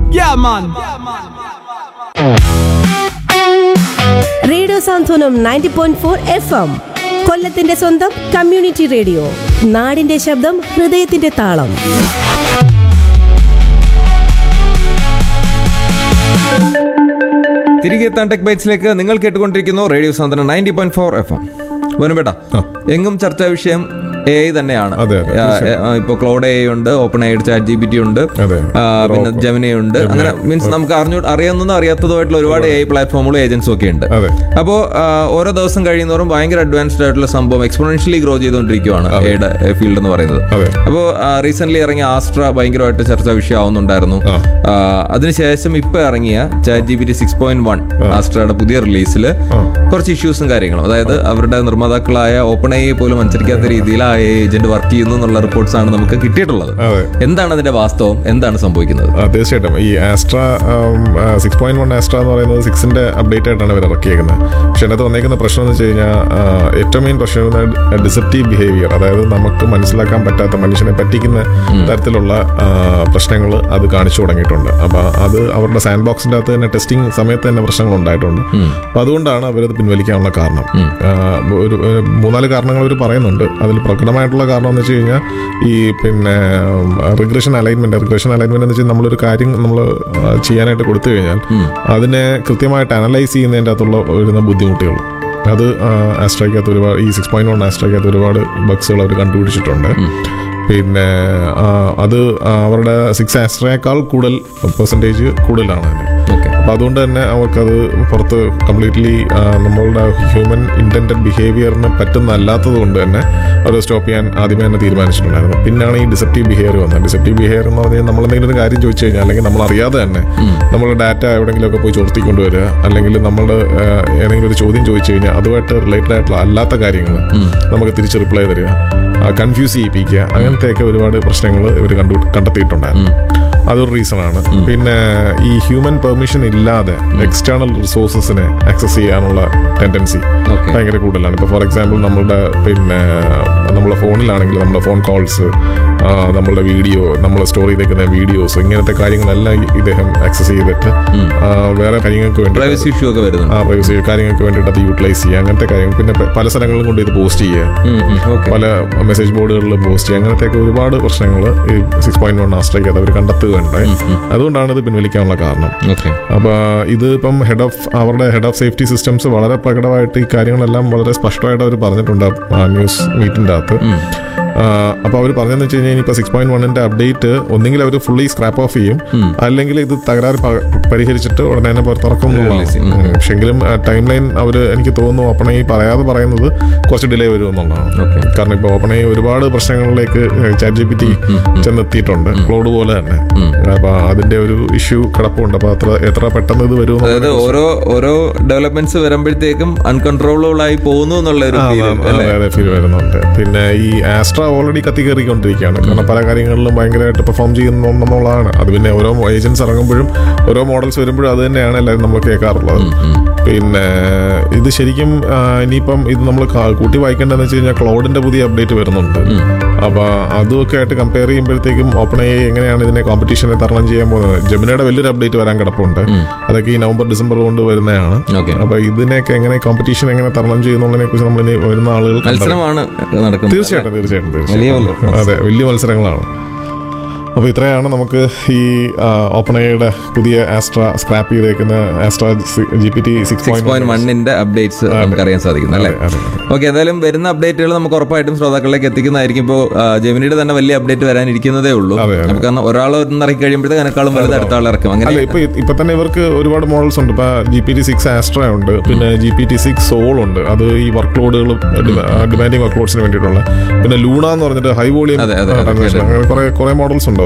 Yeah, man. Radio Santhwanam ninety point four F M കൊല്ലത്തിന്റെ സ്വന്തം community radio നാടിന്റെ ശബ്ദം ഹൃദയത്തിന്റെ താളം തിരികെ എത്താൻ ടെക് ബൈറ്റ്സിലേക്ക് നിങ്ങൾ കേട്ടുകൊണ്ടിരിക്കുന്നു radio Santhwanam ninety point four F M വേണുപേട്ട എങ്ങും ചർച്ചാ വിഷയം എ ഐ തന്നെയാണ് അതെ, അതെ, ആ, ആ, ഇപ്പൊ ക്ലൗഡ് എ ഐ ഉണ്ട് OpenAI ChatGPT ഉണ്ട് അതെ. ആ, പിന്നെ ജെമിനി ഉണ്ട് അങ്ങനെ മീൻസ് നമുക്ക് അറിഞ്ഞു അറിയാവുന്നതും അറിയാത്തതുമായിട്ടുള്ള ഒരുപാട് എ ഐ പ്ലാറ്റ്ഫോമുകളും ഏജൻസും ഒക്കെ ഉണ്ട് അതെ. അപ്പോൾ ഓരോ ദിവസം കഴിയുന്നവരും ഭയങ്കര അഡ്വാൻസ്ഡ് ആയിട്ടുള്ള സംഭവം എക്സ്പോണൻഷ്യലി ഗ്രോ ചെയ്തുകൊണ്ടിരിക്കുകയാണ് എയുടെ ഫീൽഡ് എന്ന് പറയുന്നത് അതെ. അപ്പോൾ റീസെന്റ് ഇറങ്ങിയ ആസ്ട്ര ഭയങ്കരമായിട്ട് ചർച്ചാ വിഷയമാവുന്നുണ്ടായിരുന്നു ആ. ആ, അതിനുശേഷം ഇപ്പൊ ഇറങ്ങിയ ChatGPT six point one ആസ്ട്രയുടെ പുതിയ റിലീസിൽ കുറച്ച് ഇഷ്യൂസും കാര്യങ്ങളും അതായത് അവരുടെ നിർമ്മാതാക്കളായ ഓപ്പൺ ഐ പോലും അനുസരിക്കാത്ത രീതിയിൽ ആ ഏജന്റ് വർക്ക് ചെയ്യുന്നു എന്നുള്ള റിപ്പോർട്ട്സ് ആണ് നമുക്ക് കിട്ടിയിട്ടുള്ളത് അതെ. എന്താണ് അതിന്റെ വാസ്തവം എന്താണ് സംഭവിക്കുന്നത് ആ, തീർച്ചയായിട്ടും ഈ Astra six point one Astra എന്ന് പറയുന്നത് സിക്സിന്റെ അപ്ഡേറ്റ് ആയിട്ടാണ് ഇവർ ഇറക്കിയേക്കുന്നത് പക്ഷെ അതിനകത്ത് വന്നേക്കുന്ന പ്രശ്നം എന്ന് വെച്ച് കഴിഞ്ഞാൽ ആ, ഏറ്റവും മെയിൻ പ്രശ്നം ഡിസപ്റ്റീവ് ബിഹേവിയർ അതായത് നമുക്ക് മനസ്സിലാക്കാൻ പറ്റാത്ത മനുഷ്യനെ പറ്റിക്കുന്ന തരത്തിലുള്ള പ്രശ്നങ്ങൾ അത് കാണിച്ചു തുടങ്ങിയിട്ടുണ്ട് അപ്പൊ അത് അവരുടെ സാൻഡ് ബോക്സിന്റെ അകത്ത് തന്നെ ടെസ്റ്റിംഗ് സമയത്ത് തന്നെ പ്രശ്നങ്ങൾ ഉണ്ടായിട്ടുണ്ട് അപ്പൊ അതുകൊണ്ടാണ് അവരത് പിൻവലിക്കാനുള്ള കാരണം ആ, ഒരു ഒരു മൂന്നാല് കാരണങ്ങൾ അവർ പറയുന്നുണ്ട് അതിൽ പ്രകടമായിട്ടുള്ള കാരണം എന്ന് വെച്ച് കഴിഞ്ഞാൽ ഈ പിന്നെ റിഗ്രഷൻ അലൈൻമെന്റ് റിഗ്രഷൻ അലൈൻമെന്റ് എന്ന് വെച്ചാൽ നമ്മളൊരു കാര്യം നമ്മൾ ചെയ്യാനായിട്ട് കൊടുത്തു കഴിഞ്ഞാൽ അതിനെ കൃത്യമായിട്ട് അനലൈസ് ചെയ്യുന്നതിൻ്റെ അകത്തുള്ള വരുന്ന ബുദ്ധിമുട്ടുകൾ അത് ആസ്ട്രയ്ക്കകത്ത് ഒരുപാട് ഈ സിക്സ് പോയിന്റ് വൺ ആസ്ട്രയ്ക്കകത്ത് ഒരുപാട് ബഗ്സുകൾ അവർ കണ്ടുപിടിച്ചിട്ടുണ്ട് പിന്നെ ആ, അത് അവരുടെ സിക്സ് ആസ്ട്രയേക്കാൾ കൂടുതൽ പെർസെൻറ്റേജ് കൂടുതലാണ് അതിന് ഓക്കെ അപ്പോൾ അതുകൊണ്ട് തന്നെ അവർക്കത് പുറത്ത് കംപ്ലീറ്റ്ലി നമ്മളുടെ ഹ്യൂമൻ ഇൻറ്റൻറ്റഡ് ബിഹേവിയറിന് പറ്റുന്നല്ലാത്തത് കൊണ്ട് തന്നെ അവർ സ്റ്റോപ്പ് ചെയ്യാൻ ആദ്യമേ തന്നെ തീരുമാനിച്ചിട്ടുണ്ടായിരുന്നു പിന്നാണ് ഈ ഡിസപ്റ്റീവ് ബിഹേവിയർ വന്നത് ഡിസപ്റ്റീവ് ബിഹേവിയർ എന്ന് പറഞ്ഞാൽ നമ്മൾ എന്തെങ്കിലും ഒരു കാര്യം ചോദിച്ചു കഴിഞ്ഞാൽ അല്ലെങ്കിൽ നമ്മൾ അറിയാതെ തന്നെ നമ്മൾ ഡാറ്റ എവിടെയെങ്കിലുമൊക്കെ പോയി ചോർത്തിക്കൊണ്ട് വരിക അല്ലെങ്കിൽ നമ്മൾ ഏതെങ്കിലും ഒരു ചോദ്യം ചോദിച്ചു കഴിഞ്ഞാൽ അതുമായിട്ട് റിലേറ്റഡ് ആയിട്ടുള്ള അല്ലാത്ത കാര്യങ്ങൾ നമുക്ക് തിരിച്ച് റിപ്ലൈ തരിക കൺഫ്യൂസ് ചെയ്യിപ്പിക്കുക അങ്ങനത്തെയൊക്കെ ഒരുപാട് പ്രശ്നങ്ങൾ ഇവർ കണ്ടു കണ്ടെത്തിയിട്ടുണ്ടായിരുന്നു അതൊരു റീസൺ ആണ് പിന്നെ ഈ ഹ്യൂമൻ പെർമിഷൻ ഇല്ലാതെ എക്സ്റ്റേണൽ റിസോഴ്സസിനെ ആക്സസ് ചെയ്യാനുള്ള ടെൻഡൻസി Okay. ഭയങ്കര കൂടുതലാണ് ഇപ്പോൾ ഫോർ എക്സാമ്പിൾ നമ്മളുടെ പിന്നെ നമ്മളെ ഫോണിലാണെങ്കിൽ നമ്മുടെ ഫോൺ കോൾസ് നമ്മളുടെ വീഡിയോ നമ്മൾ സ്റ്റോർ ചെയ്തേക്കുന്ന വീഡിയോസ് ഇങ്ങനത്തെ കാര്യങ്ങളെല്ലാം ഈ ഇദ്ദേഹം ആക്സസ് ചെയ്തിട്ട് ആ, വേറെ കാര്യങ്ങൾക്ക് വേണ്ടി പ്രൈവസി ഇഷ്യൂ ഒക്കെ വരുന്നുണ്ട് ആ പ്രൈവസി കാര്യങ്ങൾക്ക് വേണ്ടിയിട്ട് അത് യൂട്ടിലൈസ് ചെയ്യുക അങ്ങനത്തെ കാര്യങ്ങൾ പിന്നെ പ- പല സ്ഥലങ്ങളിലും കൊണ്ട് ഇത് പോസ്റ്റ് ചെയ്യുക ഓക്കെ പല മെസ്സേജ് ബോർഡുകളിൽ പോസ്റ്റ് ചെയ്യുക അങ്ങനത്തെയൊക്കെ ഒരുപാട് പ്രശ്നങ്ങൾ ഈ സിക്സ് പോയിന്റ് വൺ ആസ്ട്രയ്ക്ക് അവർ കണ്ടെത്തുകയുണ്ടായി അതുകൊണ്ടാണ് ഇത് പിൻവലിക്കാനുള്ള കാരണം ഓക്കെ അപ്പോൾ ഇത് ഇപ്പം ഹെഡ് ഓഫ് അവരുടെ ഹെഡ് ഓഫ് സേഫ്റ്റി സിസ്റ്റംസ് വളരെ പ്രകടമായിട്ട് ഈ കാര്യങ്ങളെല്ലാം വളരെ സ്പഷ്ടമായിട്ട് അവർ പറഞ്ഞിട്ടുണ്ട് ആ ന്യൂസ് മീറ്റിൻ്റെ അകത്ത് അപ്പോൾ അവർ പറഞ്ഞതെന്ന് വെച്ച് കഴിഞ്ഞാൽ ഇപ്പോൾ സിക്സ് പോയിന്റ് വണ്ണിന്റെ അപ്ഡേറ്റ് ഒന്നെങ്കിൽ അവർ ഫുള്ളി സ്ക്രാപ്പ് ഓഫ് ചെയ്യും അല്ലെങ്കിൽ ഇത് തകരാറ് പ- പരിഹരിച്ചിട്ട് ഉടനെ തന്നെ പുറത്തിറക്കും Release ചെയ്യും. എന്നുള്ളതാണ് പക്ഷെങ്കിലും ടൈം ലൈൻ അവർ എനിക്ക് തോന്നുന്നു ഓപ്പൺ ഐ പറയാതെ പറയുന്നത് കുറച്ച് ഡിലേ വരും എന്നുള്ളതാണ് Okay. കാരണം ഇപ്പോൾ ഓപ്പൺ ഐ ഒരുപാട് പ്രശ്നങ്ങളിലേക്ക് ചാറ്റ് ജി പി ടി ചെന്നെത്തിയിട്ടുണ്ട് ക്ലോഡ് പോലെ തന്നെ അപ്പോൾ അതിന്റെ ഒരു ഇഷ്യൂ കിടപ്പുണ്ട് അപ്പോൾ അത്ര എത്ര പെട്ടെന്ന് ഇത് വരും അതായത് ഓരോ ഓരോ ഡെവലപ്മെന്റ്സ് വരുമ്പോഴത്തേക്കും അൺകൺട്രോളബിൾ ആയി പോകുന്നു എന്നുള്ള ഒരു feel, അല്ലേ? ഫീൽ വരുന്നുണ്ട് പിന്നെ ഈ ആസ്ട്ര ഓൾറെഡി കത്തി കയറിക്കൊണ്ടിരിക്കുകയാണ് കാരണം പല കാര്യങ്ങളിലും ഭയങ്കരമായിട്ട് പെർഫോം ചെയ്യുന്നുള്ളതാണ് അത് പിന്നെ ഓരോ ഏജൻസ് ഇറങ്ങുമ്പോഴും ഓരോ മോഡൽസ് വരുമ്പോഴും അത് തന്നെയാണ് എല്ലാവരും നമ്മൾ കേൾക്കാറുള്ളത് പിന്നെ ഇത് ശരിക്കും ആ, ഇനിയിപ്പം ഇത് നമ്മൾ കൂട്ടി വായിക്കേണ്ടതെന്ന് വെച്ച് കഴിഞ്ഞാൽ ക്ലൗഡിന്റെ പുതിയ അപ്ഡേറ്റ് വരുന്നുണ്ട് അപ്പൊ അതുമൊക്കെ ആയിട്ട് കമ്പയർ ചെയ്യുമ്പോഴത്തേക്കും ഓപ്പൺ ഐ എങ്ങനെയാണ് ഇതിനെ കോമ്പറ്റീഷനെ തരണം ചെയ്യാൻ പോകുന്നത് ജമിനയുടെ വലിയൊരു അപ്ഡേറ്റ് വരാൻ കിടപ്പുണ്ട് അതൊക്കെ ഈ നവംബർ ഡിസംബർ കൊണ്ട് വരുന്നതാണ് Okay. അപ്പൊ ഇതിനെയൊക്കെ എങ്ങനെ കോമ്പറ്റീഷൻ എങ്ങനെ തരണം ചെയ്യുന്നതിനെ കുറിച്ച് നമ്മൾ ഇനി വരുന്ന ആളുകൾ കണ്ടറിയും. മത്സരമാണ് നടക്കുന്നത് തീർച്ചയായിട്ടും തീർച്ചയായിട്ടും വലിയ തീർച്ചയായിട്ടും അതെ വലിയ മത്സരങ്ങളാണ് അപ്പോൾ ഇത്രയാണ് നമുക്ക് ഈ ഓപ്പൺ ഐയുടെ പുതിയ ആസ്ട്ര സ്ക്രാപ്പ് ചെയ്തേക്കുന്ന Astra GPT six six point വണ്ണിന്റെ അപ്ഡേറ്റ്സ് നമുക്ക് അറിയാൻ സാധിക്കുന്നു അല്ലേ ഓക്കെ എന്തായാലും വരുന്ന അപ്ഡേറ്റുകൾ നമുക്ക് ഉറപ്പായിട്ടും ശ്രോതാക്കളിലേക്ക് എത്തിക്കുന്നതായിരിക്കും ഇപ്പോൾ ജെമിനിയുടെ തന്നെ വലിയ അപ്ഡേറ്റ് വരാനിരിക്കുന്നതേ ഉള്ളൂ അതെ, അതെ. നമുക്ക് കാരണം ഒരാൾ ഇറക്കി കഴിയുമ്പോഴത്തേക്ക് അതിനേക്കാളും വലുത് അടുത്ത ആൾ ഇറക്കും അല്ല അങ്ങനെ ഇപ്പൊ ഇപ്പൊ തന്നെ ഇവർക്ക് ഒരുപാട് മോഡൽസ് ഉണ്ട് ഇപ്പൊ GPT six Astra ഉണ്ട് പിന്നെ GPT six Sol ഉണ്ട് അത് ഈ വർക്ക് ലോഡുകൾ ഡിമാൻഡിങ് വർക്ക് ലോഡ്സിന് വേണ്ടിയിട്ടുള്ള പിന്നെ ലൂണ എന്ന് പറഞ്ഞിട്ട് ഹൈ വോളിയം അതെ, അതെ, അതെ, അങ്ങനെ കുറെ കുറെ മോഡൽസ് ഉണ്ട്